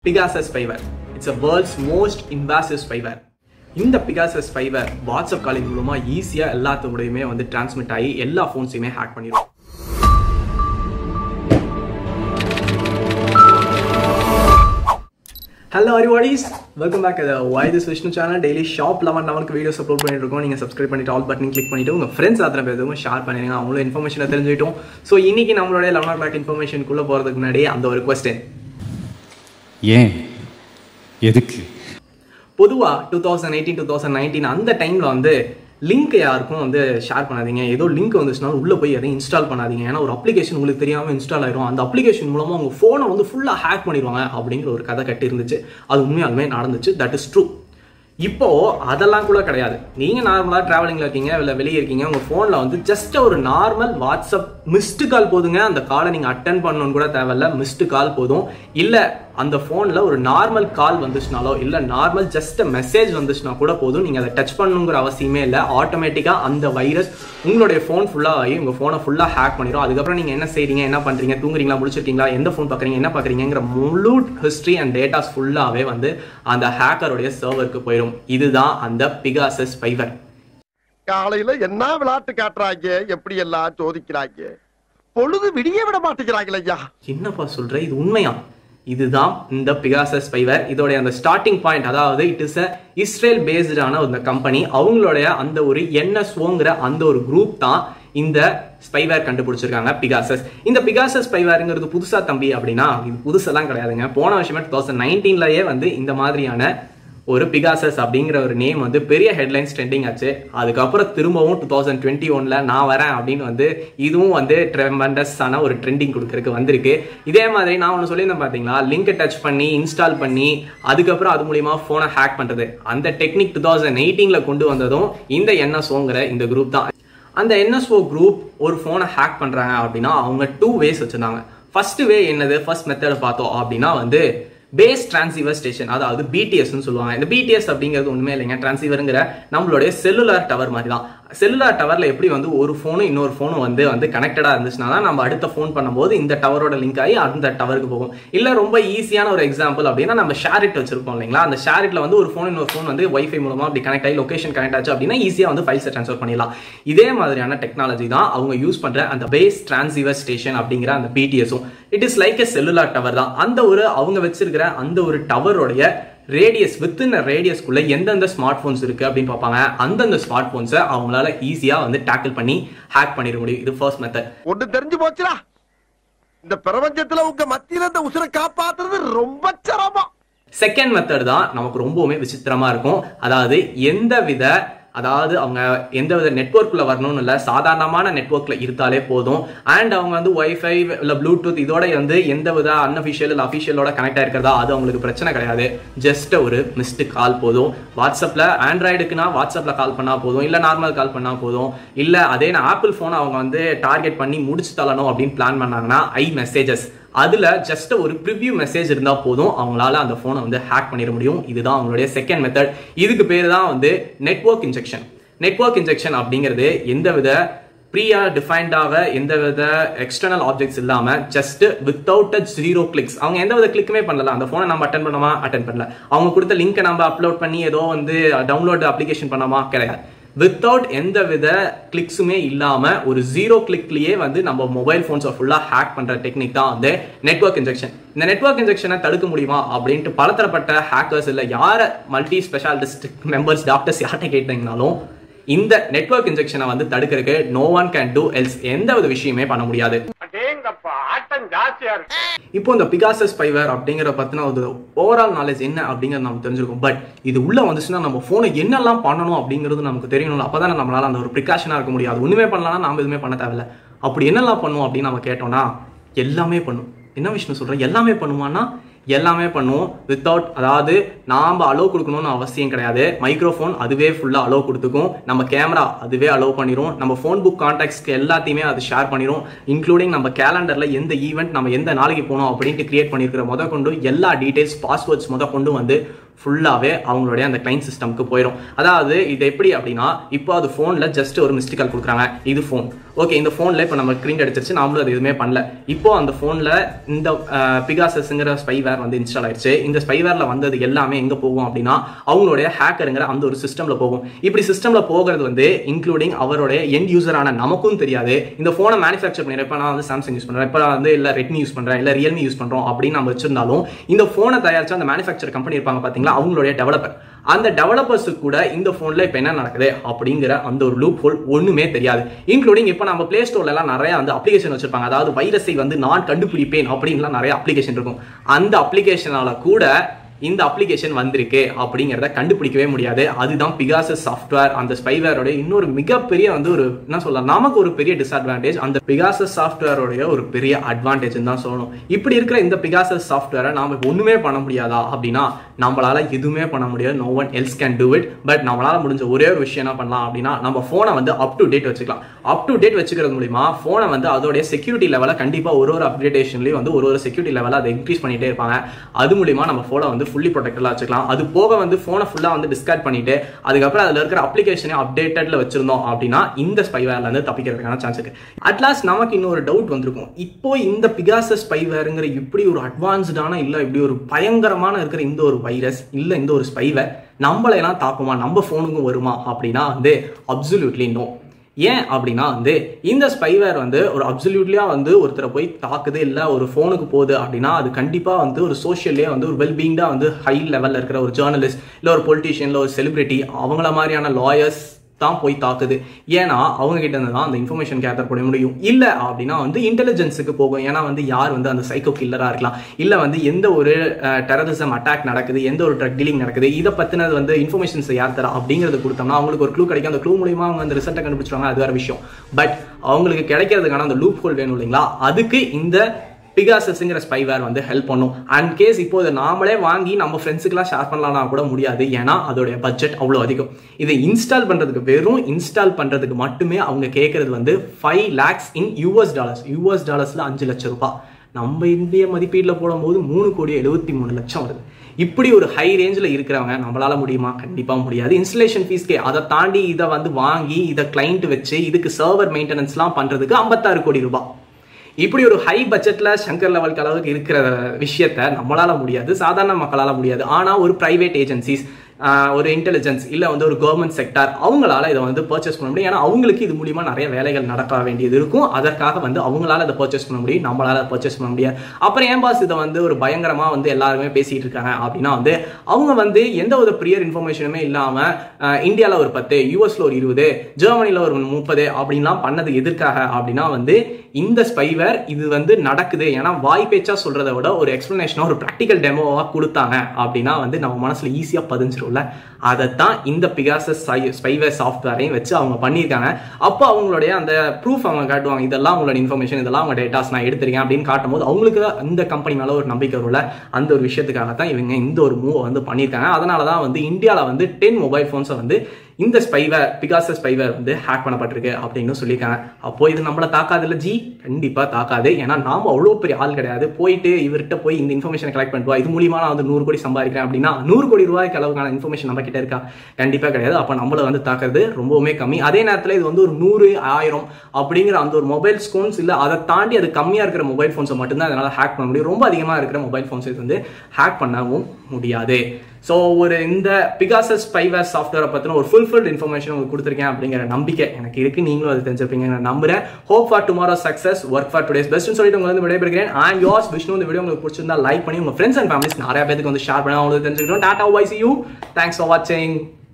Pegasus spyware it's a world's most invasive spyware இந்த Pegasus spyware WhatsApp calling மூலமா ஈஸியா எல்லாத்தோடையுமே வந்து டிரான்ஸ்மிட் ஆகி எல்லா ஃபோன்ஸையுமே ஹேக் பண்ணிடும் ஹலோ அரிவாடிஸ் வெல்கம் பேக் வாய் this Vishnu channel daily shop eleven லெவனுக்கு வீடியோஸ் அப்லோட் பண்ணிட்டு இருக்கோம் நீங்கள் சப்ஸ்கிரைப் பண்ணிட்டு ஆல் பட்டன் கிளிக் பண்ணிட்டு உங்கள் ஃப்ரெண்ட்ஸ் அத்தனை பேருக்கும் ஷேர் பண்ணிடுங்க அவங்களும் இன்ஃபர்மேஷனை தெரிஞ்சுக்கிட்டோம் ஸோ இன்னைக்கு நம்மளுடைய லெவன் ஓ கிளாக் இன்ஃபர்மேஷனுக்குள்ளே போகிறதுக்கு முன்னாடி அந்த ஒரு கொஸ்டின் ஏன் எதுக்கு பொதுவாக two thousand eighteen two thousand nineteen அந்த டைமில் வந்து லிங்க் யாருக்கும் வந்து ஷேர் பண்ணாதீங்க ஏதோ லிங்க் வந்துச்சுனாலும் உள்ளே போய் எதையும் இன்ஸ்டால் பண்ணாதீங்க ஏன்னா ஒரு அப்ளிகேஷன் உங்களுக்கு தெரியாமல் இன்ஸ்டால் ஆயிரும் அந்த அப்ளிகேஷன் மூலமாக உங்கள் ஃபோனை வந்து ஃபுல்லாக ஹேக் பண்ணிடுவாங்க அப்படிங்கிற ஒரு கதை கட்டி இருந்துச்சு அது உண்மையாலுமே நடந்துச்சு தட் இஸ் ட்ரூ இப்போ அதெல்லாம் கூட கிடையாது நீங்க நார்மலா டிராவலிங்ல இருக்கீங்க இல்ல வெளியே இருக்கீங்க உங்க போன்ல வந்து ஜஸ்ட் ஒரு நார்மல் வாட்ஸ்அப் மிஸ்டு கால் போதுங்க அந்த காலை நீங்க அட்டன் பண்ணணும்னு கூட தேவையில்ல மிஸ்டு கால் போதும் இல்ல அந்த போன்ல ஒரு நார்மல் கால் வந்துச்சுனாலோ இல்ல நார்மல் ஜஸ்ட் மெசேஜ் வந்துச்சுனா கூட போதும் நீங்க அதை டச் பண்ணணுங்கிற அவசியமே இல்லை ஆட்டோமேட்டிக்கா அந்த வைரஸ் உங்களுடைய ஃபோன் ஃபுல்லா ஆகி உங்க போனை ஃபுல்லா ஹேக் பண்ணிடும் அதுக்கப்புறம் நீங்க என்ன செய்றீங்க என்ன பண்றீங்க தூங்குறீங்களா முடிச்சிருக்கீங்களா எந்த ஃபோன் பாக்குறீங்க என்ன பாக்குறீங்கிற முழு ஹிஸ்டரி அண்ட் டேட்டாஸ் ஃபுல்லாவே வந்து அந்த ஹேக்கருடைய சர்வருக்கு போயிடும் இதுதான் அந்த பிகாசஸ் ஸ்பைவர் காலையில என்ன விளையாட்டு காட்டுறாங்க எப்படி எல்லாம் சோதிக்கிறாங்க பொழுது விடிய விட மாட்டேங்கிறாங்களே ஐயா என்னப்பா சொல்ற இது உண்மையா இதுதான் இந்த பிகாசஸ் ஸ்பைவர் இதோடைய அந்த ஸ்டார்டிங் பாயிண்ட் அதாவது இட் இஸ் அ இஸ்ரேல் பேஸ்டான ஒரு கம்பெனி அவங்களுடைய அந்த ஒரு என்எஸ்ஓங்கிற அந்த ஒரு குரூப் தான் இந்த ஸ்பைவேர் கண்டுபிடிச்சிருக்காங்க பிகாசஸ் இந்த பிகாசஸ் ஸ்பைவேருங்கிறது புதுசா தம்பி அப்படின்னா இது புதுசெல்லாம் கிடையாதுங்க போன வருஷமே டூ தௌசண்ட் நைன்டீன்லயே வந்து இந்த மாதிரியான ஒரு பிகாசஸ் அப்படிங்கிற ஒரு நேம் வந்து பெரிய ஹெட்லைன்ஸ் ட்ரெண்டிங் ஆச்சு அதுக்கப்புறம் திரும்பவும் டூ தௌசண்ட் டுவெண்ட்டி ஒன்ல நான் வரேன் அப்படின்னு வந்து இதுவும் வந்து ட்ரெமண்டஸான ஒரு ட்ரெண்டிங் கொடுக்கறதுக்கு வந்திருக்கு இதே மாதிரி நான் ஒன்று சொல்லியிருந்தேன் பார்த்தீங்களா லிங்க் டச் பண்ணி இன்ஸ்டால் பண்ணி அதுக்கப்புறம் அது மூலியமா ஃபோனை ஹேக் பண்ணுறது அந்த டெக்னிக் டூ தௌசண்ட் எயிட்டீனில் கொண்டு வந்ததும் இந்த என்எஸ்ஓங்கிற இந்த குரூப் தான் அந்த என்எஸ்ஓ குரூப் ஒரு ஃபோனை ஹேக் பண்ணுறாங்க அப்படின்னா அவங்க டூ வேஸ் வச்சுருந்தாங்க ஃபர்ஸ்ட் வே என்னது ஃபர்ஸ்ட் மெத்தட் பார்த்தோம் அப்படின்னா வந்து பேஸ் டிரான்சிவர் ஸ்டேஷன் அதாவது பிடிஎஸ்னு சொல்லுவாங்க இந்த பிடிஎஸ் அப்படிங்கிறது ஒண்ணுமே இல்லைங்க டிரான்சிவருங்கிற நம்மளுடைய செல்லுலார் டவர் மாதிரி தான் செல்லுலார் டவர்ல எப்படி வந்து ஒரு ஃபோனும் இன்னொரு ஃபோனும் வந்து வந்து கனெக்டடா இருந்துச்சுன்னா தான் நம்ம அடுத்த ஃபோன் பண்ணும்போது இந்த டவரோட லிங்க் ஆகி அந்த டவருக்கு போகும் இல்ல ரொம்ப ஈஸியான ஒரு எக்ஸாம்பிள் அப்படின்னா நம்ம ஷேரிட் வச்சிருப்போம் இல்லைங்களா அந்த ஷேரிட்ல வந்து ஒரு ஃபோன் இன்னொரு ஃபோன் வந்து வைஃபை மூலமா அப்படி கனெக்ட் ஆகி லொகேஷன் கனெக்ட் ஆச்சு அப்படின்னா ஈஸியா வந்து ஃபைல்ஸை ட்ரான்ஸ்ஃபர் பண்ணிடலாம் இதே மாதிரியான டெக்னாலஜி தான் அவங்க யூஸ் பண்ற அந்த பேஸ் டிரான்சிவர் ஸ்டேஷன் அப்படிங்கிற அந்த பிடிஎஸும் it is like a cellular tower தான் அந்த ஒரு அவங்க வச்சிருக்கிற அந்த ஒரு டவரோடைய ரேடியஸ் வித்தின் ரேடியஸ்க்குள்ள எந்தெந்த ஸ்மார்ட் போன்ஸ் இருக்கு அப்படின்னு பார்ப்பாங்க அந்தந்த ஸ்மார்ட் போன்ஸை அவங்களால ஈஸியா வந்து டேக்கிள் பண்ணி ஹேக் பண்ணிட முடியும் இது ஃபர்ஸ்ட் மெத்தட் ஒண்ணு தெரிஞ்சு போச்சுடா இந்த பிரபஞ்சத்துல உங்க மத்தியில இந்த உசுரை காப்பாத்துறது ரொம்ப சிரமம் செகண்ட் மெத்தட் தான் நமக்கு ரொம்பவுமே விசித்திரமா இருக்கும் அதாவது எந்த வித அதாவது அவங்க எந்த வித நெட்ஒர்க்ல வரணும்னு இல்லை சாதாரணமான நெட்ஒர்க்ல இருந்தாலே போதும் அண்ட் அவங்க வந்து ஒய்ஃபை இல்லை ப்ளூடூத் இதோட வந்து எந்த வித அன்அஃபிஷியல் இல்லை அஃபிஷியலோட கனெக்ட் ஆயிருக்கிறதா அது அவங்களுக்கு பிரச்சனை கிடையாது ஜஸ்ட் ஒரு மிஸ்டு கால் போதும் வாட்ஸ்அப்ல ஆண்ட்ராய்டுக்குனா வாட்ஸ்அப்ல கால் பண்ணா போதும் இல்லை நார்மல் கால் பண்ணா போதும் இல்லை அதே நான் ஆப்பிள் ஃபோன் அவங்க வந்து டார்கெட் பண்ணி முடிச்சு தரணும் அப்படின்னு பிளான் பண்ணாங்கன்னா ஐ மெசேஜஸ் அதுல ஜஸ்ட் ஒரு ப்ரிவ்யூ மெசேஜ் இருந்தா போதும் அவங்களால அந்த போனை வந்து ஹேக் பண்ணிட முடியும் இதுதான் அவங்களுடைய செகண்ட் மெத்தட் இதுக்கு பேர் தான் வந்து நெட்வொர்க் இன்ஜெக்ஷன் நெட்வொர்க் இன்ஜெக்ஷன் அப்படிங்கிறது எந்த வித ப்ரீயா டிஃபைன்டாக எந்த வித எக்ஸ்டர்னல் ஆப்ஜெக்ட்ஸ் இல்லாம just without a zero clicks அவங்க எந்த வித கிளிக்குமே பண்ணல அந்த போனை நம்ம அட்டன் பண்ணோமா அட்டன் பண்ணல அவங்க கொடுத்த லிங்கை நம்ம அப்லோட் பண்ணி ஏதோ வந்து டவுன்லோட் அப்ளிகேஷன் பண்ணோமா கிடையாது வித்தவுட் எந்த வித கிளிக்ஸுமே இல்லாம ஒரு ஜீரோ கிளிக்லயே வந்து நம்ம மொபைல் போன்ஸை ஃபுல்லா ஹேக் பண்ற டெக்னிக் தான் வந்து நெட்வொர்க் இன்ஜெக்ஷன் இந்த நெட்வொர்க் இன்ஜெக்ஷனை தடுக்க முடியுமா அப்படின்ட்டு பலதரப்பட்ட ஹேக்கர்ஸ் இல்ல யார மல்டி ஸ்பெஷாலிஸ்ட் மெம்பர்ஸ் டாக்டர்ஸ் யார்கிட்ட கேட்டீங்கனாலும் இந்த நெட்வொர்க் இன்ஜெக்ஷனை வந்து தடுக்கிறதுக்கு no one can do else எந்த வித விஷயமே பண்ண முடியாது அடேங்கப்பா ஆட்டம் ஜாஸ்தியா இருக்கு இப்போ இந்த பிகாசஸ் ஸ்பைவர் அப்படிங்கிற பத்தின ஒரு ஓவரால் நாலேஜ் என்ன அப்படிங்கிறது நமக்கு தெரிஞ்சிருக்கும் பட் இது உள்ள வந்துச்சுன்னா நம்ம போனை என்னெல்லாம் பண்ணணும் அப்படிங்கிறது நமக்கு தெரியணும் அப்பதான் நம்மளால அந்த ஒரு ப்ரிகாஷனா இருக்க முடியாது ஒண்ணுமே பண்ணலாம் நாம எதுவுமே பண்ண தேவையில்ல அப்படி என்னெல்லாம் பண்ணும் அப்படின்னு நம்ம கேட்டோம்னா எல்லாமே பண்ணும் என்ன விஷ்ணு சொல்ற எல்லாமே பண்ணுவான்னா எல்லாமே பண்ணுவோம் வித்தவுட் அதாவது நாம் அலோவ் கொடுக்கணும்னு அவசியம் கிடையாது மைக்ரோஃபோன் அதுவே ஃபுல்லாக அலோவ் கொடுத்துக்கும் நம்ம கேமரா அதுவே அலோவ் பண்ணிரும் நம்ம ஃபோன் புக் கான்டாக்ட்ஸ்க்கு எல்லாத்தையுமே அது ஷேர் பண்ணிரும் இன்க்ளூடிங் நம்ம கேலண்டரில் எந்த ஈவெண்ட் நம்ம எந்த நாளைக்கு போகணும் அப்படின்ட்டு கிரியேட் பண்ணியிருக்கிற முத கொண்டு எல்லா டீடைல்ஸ் பாஸ்வேர்ட்ஸ் முத கொண்டு வந்து ஃபுல்லாகவே அவங்களுடைய அந்த கிளைண்ட் சிஸ்டம்க்கு போயிடும் அதாவது இது எப்படி அப்படின்னா இப்போ அது ஃபோனில் ஜஸ்ட் ஒரு மிஸ்டு கால் கொடுக்குறாங்க இது ஃபோன் ஓகே இந்த ஃபோனில் இப்போ நம்ம ஸ்க்ரீன் அடிச்சிருச்சு நாமளும் அது எதுவுமே பண்ணல இப்போ அந்த ஃபோனில் இந்த பிகாசஸ்ங்கிற ஸ்பைவேர் வந்து இன்ஸ்டால் ஆயிடுச்சு இந்த ஸ்பைவேரில் வந்தது எல்லாமே எங்கே போகும் அப்படின்னா அவங்களுடைய ஹேக்கருங்கிற அந்த ஒரு சிஸ்டமில் போகும் இப்படி சிஸ்டமில் போகிறது வந்து இன்க்ளூடிங் அவருடைய எண்ட் யூசரான நமக்கும் தெரியாது இந்த ஃபோனை மேனுஃபேக்சர் பண்ணிடுறேன் இப்போ நான் வந்து சாம்சங் யூஸ் பண்ணுறேன் இப்போ நான் வந்து இல்லை ரெட்மி யூஸ் பண்ணுறேன் இல்லை ரியல்மி யூஸ் பண்ணுறோம் அப்படின்னு நம்ம வச்சிருந்தாலும் இந்த ஃபோனை தயாரிச்ச அந்த மேனுஃபேக்சர் கம்பெனி இருப்பாங்க பார்த்தீங்களா அவங்களுடைய டெவலப்பர் அந்த டெவலப்பர்ஸுக்கு கூட இந்த ஃபோனில் இப்போ என்ன நடக்குது அப்படிங்கிற அந்த ஒரு லூப் ஹோல் ஒன்றுமே தெரியாது இன்க்ளூடிங் இப்போ நம்ம பிளே ஸ்டோர்லலாம் நிறைய வந்து அப்ளிகேஷன் வச்சிருப்பாங்க அதாவது வைரஸை வந்து நான் கண்டுபிடிப்பேன் அப்படின்லாம் நிறைய அப்ளிகேஷன் இருக்கும் அந்த அப்ளிகேஷனால கூட இந்த அப்ளிகேஷன் வந்திருக்கு அப்படிங்கிறத கண்டுபிடிக்கவே முடியாது அதுதான் பிகாசஸ் சாஃப்ட்வேர் அந்த ஸ்பைவேரோட இன்னொரு மிகப்பெரிய வந்து ஒரு என்ன சொல்லலாம் நமக்கு ஒரு பெரிய டிஸ்அட்வான்டேஜ் அந்த பிகாசஸ் சாஃப்ட்வேரோடைய ஒரு பெரிய அட்வான்டேஜ் தான் சொல்லணும் இப்படி இருக்கிற இந்த பிகாசஸ் சாஃப்ட்வேரை நாம ஒண்ணுமே பண்ண முடியாதா அப்படின்னா நம்மளால எதுவுமே பண்ண முடியாது no one else can do it but நம்மளால முடிஞ்ச ஒரே ஒரு விஷயம் என்ன பண்ணலாம் அப்படின்னா நம்ம ஃபோனை வந்து அப் டு டேட் வச்சுக்கலாம் அப் டு டேட் வச்சுக்கிறது மூலியமா ஃபோனை வந்து அதோடைய செக்யூரிட்டி லெவலை கண்டிப்பா ஒரு ஒரு அப்டேஷன்லயும் வந்து ஒரு ஒரு செக்யூரிட்டி லெவலை அதை இன்க்ரீஸ் பண்ணிட்டே இருப்பாங்க அது மூலியமா நம்ம ஃபோனை வந்து ஃபுல்லி ப்ரொடெக்டடாக வச்சுக்கலாம் அது போக வந்து ஃபோனை ஃபுல்லாக வந்து டிஸ்கார்ட் பண்ணிட்டு அதுக்கப்புறம் அதில் இருக்கிற அப்ளிகேஷனை அப்டேட்டட்ல வச்சிருந்தோம் அப்படின்னா இந்த ஸ்பைவேர்ல இருந்து தப்பிக்கிறதுக்கான சான்ஸ் இருக்கு அட்லாஸ்ட் நமக்கு இன்னொரு டவுட் வந்திருக்கும் இப்போ இந்த பிகாசஸ் ஸ்பைவேருங்கிற இப்படி ஒரு அட்வான்ஸ்டான இல்லை இப்படி ஒரு பயங்கரமான இருக்கிற இந்த ஒரு வைரஸ் இல்லை இந்த ஒரு ஸ்பைவேர் நம்மளையெல்லாம் தாக்குமா நம்ம ஃபோனுக்கும் வருமா அப்படின்னா வந்து அப்சல்யூட்லி நோ ஏன் அப்படின்னா வந்து இந்த ஸ்பைவேர் வந்து ஒரு அப்சல்யூட்லியா வந்து ஒருத்தரை போய் தாக்குது இல்லை ஒரு ஃபோனுக்கு போகுது அப்படின்னா அது கண்டிப்பாக வந்து ஒரு சோஷியல்லே வந்து ஒரு வெல்பீங்டாக வந்து ஹை லெவலில் இருக்கிற ஒரு ஜேர்னலிஸ்ட் இல்லை ஒரு பொலிட்டீஷியன் இல்லை ஒரு செலிபிரிட்டி அவங்கள மாதிரியான லாயர்ஸ் தான் போய் தாக்குது ஏன்னா அவங்க கிட்ட இருந்து தான் அந்த இன்ஃபர்மேஷன் கேதர் பண்ண முடியும் இல்ல அப்படின்னா வந்து இன்டெலிஜென்ஸுக்கு போகும் ஏன்னா வந்து யார் வந்து அந்த சைக்கோ கில்லரா இருக்கலாம் இல்ல வந்து எந்த ஒரு டெரரிசம் அட்டாக் நடக்குது எந்த ஒரு ட்ரக் டீலிங் நடக்குது இதை பத்தினது வந்து இன்ஃபர்மேஷன்ஸ் யார் தரா அப்படிங்கிறது கொடுத்தோம்னா அவங்களுக்கு ஒரு க்ளூ கிடைக்கும் அந்த க்ளூ மூலியமா அவங்க அந்த ரிசல்ட்டை கண்டுபிடிச்சிருவாங்க அது வேற விஷயம் பட் அவங்களுக்கு கிடைக்கிறதுக்கான அந்த லூப் ஹோல் வேணும் இல்லைங்களா அதுக்கு இந்த பிகாசஸ்ங்கிற ஸ்பைவேர் வந்து ஹெல்ப் பண்ணும் அண்ட் கேஸ் இப்போ இதை நாமளே வாங்கி நம்ம ஃப்ரெண்ட்ஸுக்கெல்லாம் ஷேர் பண்ணலாம்னா கூட முடியாது ஏன்னா அதோடைய பட்ஜெட் அவ்வளோ அதிகம் இதை இன்ஸ்டால் பண்ணுறதுக்கு வெறும் இன்ஸ்டால் பண்ணுறதுக்கு மட்டுமே அவங்க கேட்குறது வந்து five lakhs in US dollars US டாலர்ஸில் அஞ்சு லட்சம் ரூபாய் நம்ம இந்திய மதிப்பீட்டில் போடும்போது மூணு கோடி எழுபத்தி மூணு லட்சம் வருது இப்படி ஒரு ஹை ரேஞ்சில் இருக்கிறவங்க நம்மளால முடியுமா கண்டிப்பாக முடியாது இன்ஸ்டலேஷன் ஃபீஸ்க்கே அதை தாண்டி இதை வந்து வாங்கி இதை கிளைண்ட் வச்சு இதுக்கு சர்வர் மெயின்டெனன்ஸ்லாம் பண்ணுறதுக்கு ஐம்பத்தாறு கோடி ரூபாய் இப்படி ஒரு ஹை பட்ஜெட்ல சங்கர் லெவலுக்கு அளவுக்கு இருக்கிற விஷயத்த நம்மளால முடியாது சாதாரண மக்களால முடியாது ஆனா ஒரு பிரைவேட் ஏஜென்சிஸ் ஒரு இன்டெலிஜென்ஸ் இல்லை வந்து ஒரு கவர்மெண்ட் செக்டார் அவங்களால இதை வந்து பர்ச்சேஸ் பண்ண முடியும் ஏன்னா அவங்களுக்கு இது மூலியமா நிறைய வேலைகள் நடக்க வேண்டியது இருக்கும் அதற்காக வந்து அவங்களால இதை பர்ச்சேஸ் பண்ண முடியும் நம்மளால பர்ச்சேஸ் பண்ண முடியாது அப்புறம் ஏன் பாஸ் இதை வந்து ஒரு பயங்கரமா வந்து எல்லாருமே பேசிட்டு இருக்காங்க அப்படின்னா வந்து அவங்க வந்து எந்த ஒரு ப்ரியர் இன்ஃபர்மேஷனுமே இல்லாம இந்தியாவில் ஒரு பத்து யூஎஸ்ல ஒரு இருபது ஜெர்மனியில் ஒரு முப்பது அப்படின்லாம் பண்ணது எதற்காக அப்படின்னா வந்து இந்த ஸ்பைவேர் இது வந்து நடக்குது ஏன்னா வாய் பேச்சா சொல்றதை விட ஒரு எக்ஸ்பிளனேஷனா ஒரு ப்ராக்டிக்கல் டெமோவா கொடுத்தாங்க அப்படின்னா வந்து நம்ம மனசுல ஈஸியா பதிஞ்சிரும்ல அதைத்தான் இந்த பிகாசஸ் ஸ்பைவேர் சாஃப்ட்வேரையும் வச்சு அவங்க பண்ணியிருக்காங்க அப்போ அவங்களுடைய அந்த ப்ரூஃப் அவங்க காட்டுவாங்க இதெல்லாம் அவங்களோட இன்ஃபர்மேஷன் இதெல்லாம் அவங்க டேட்டாஸ் நான் எடுத்திருக்கேன் அப்படின்னு காட்டும்போது அவங்களுக்கு இந்த கம்பெனி மேல ஒரு நம்பிக்கை வரும்ல அந்த ஒரு விஷயத்துக்காக தான் இவங்க இந்த ஒரு மூவை வந்து பண்ணியிருக்காங்க அதனால தான் வந்து இந்தியாவில் வந்து டென் மொபைல் ஃபோன்ஸை வந்து இந்த ஸ்பைவேர் பிகாசஸ் ஸ்பைவேர் வந்து ஹேக் பண்ணப்பட்டிருக்கு அப்படின்னு சொல்லியிருக்காங்க அப்போ இது நம்மளை தாக்காதுல்ல ஜி கண்டிப்பா தாக்காது ஏன்னா நாம அவ்வளோ பெரிய ஆள் கிடையாது போயிட்டு இவர்கிட்ட போய் இந்த இன்ஃபர்மேஷன் கலெக்ட் பண்ணிட்டு வா இது மூலியமா நான் வந்து நூறு கோடி சம்பாதிக்கிறேன் அப்படின்னா நூறு கோடி ரூபாய்க்கு அளவுக்கான இன்ஃபர்மேஷன் நம்ம கிட்ட இருக்கா கண்டிப்பா கிடையாது அப்போ நம்மள வந்து தாக்குறது ரொம்பவுமே கம்மி அதே நேரத்தில் இது வந்து ஒரு நூறு ஆயிரம் அப்படிங்கிற அந்த ஒரு மொபைல் ஃபோன்ஸ் இல்லை அதை தாண்டி அது கம்மியா இருக்கிற மொபைல் ஃபோன்ஸை மட்டும்தான் அதனால ஹேக் பண்ண முடியும் ரொம்ப அதிகமாக இருக்கிற மொபைல் ஃபோன்ஸ் இது வந்து ஹேக் பண்ணவும் முடியாது ஸோ ஒரு இந்த பிகாசஸ் ஸ்பைவேர் சாஃப்ட்வேரை பற்றின ஒரு ஃபுல்ஃபில்ட் இன்ஃபர்மேஷன் உங்களுக்கு கொடுத்துருக்கேன் அப்படிங்கிற நம்பிக்கை எனக்கு இருக்கு நீங்களும் அதை தெரிஞ்சிருப்பீங்க நான் நம்புறேன் hope for tomorrow success work for today's பெஸ்ட்னு சொல்லிட்டு உங்களுக்கு வந்து விடைபெறுகிறேன் அண்ட் யோர்ஸ் விஷ்ணு இந்த வீடியோ உங்களுக்கு பிடிச்சிருந்தா லைக் பண்ணி உங்க ஃப்ரெண்ட்ஸ் அண்ட் ஃபேமிலிஸ் நிறைய பேருக்கு வந்து ஷேர் பண்ணி அவங்களுக்கு தெரிஞ்சுக்கிட்டோம் டாடா வைஸ் யூ தேங்க்ஸ் ஃபார் வாட்சிங்